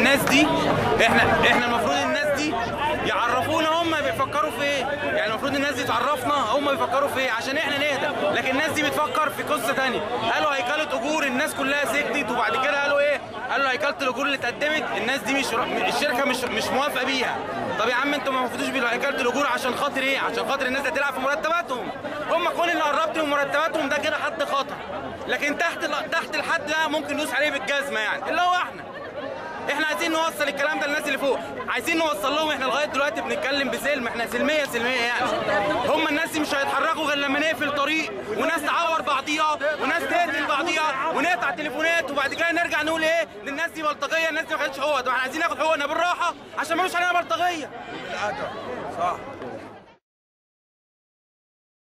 الناس دي احنا احنا المفروض الناس دي يعرفونا هم بيفكروا في ايه يعني المفروض الناس دي تعرفنا هم بيفكروا في ايه عشان احنا نهدى لكن الناس دي بتفكر في قصه ثانيه قالوا هيكله اجور الناس كلها سكتت وبعد كده قالوا ايه قالوا هيكله الاجور اللي اتقدمت الناس دي مش الشركه مش مش موافقه بيها طب يا عم انتوا ما المفروضوش بهيكله الاجور عشان خاطر ايه عشان خاطر الناس هتلعب في مرتباتهم هم كل اللي قربت من مرتباتهم ده كده حد خطر لكن تحت تحت الحد ده ممكن ندوس عليه بالجزمه يعني اللي هو احنا احنا عايزين نوصل الكلام ده للناس اللي فوق عايزين نوصل لهم احنا لغايه دلوقتي بنتكلم بسلم احنا سلميه سلميه يعني هم الناس دي مش هيتحركوا غير لما نقفل طريق وناس تعور بعضيها وناس تقتل بعضيها ونقطع تليفونات وبعد كده نرجع نقول ايه ان الناس دي بلطجيه الناس دي ما خدتش حقوقها طب احنا عايزين ناخد حقوقنا بالراحه عشان ملوش علينا بلطجيه صح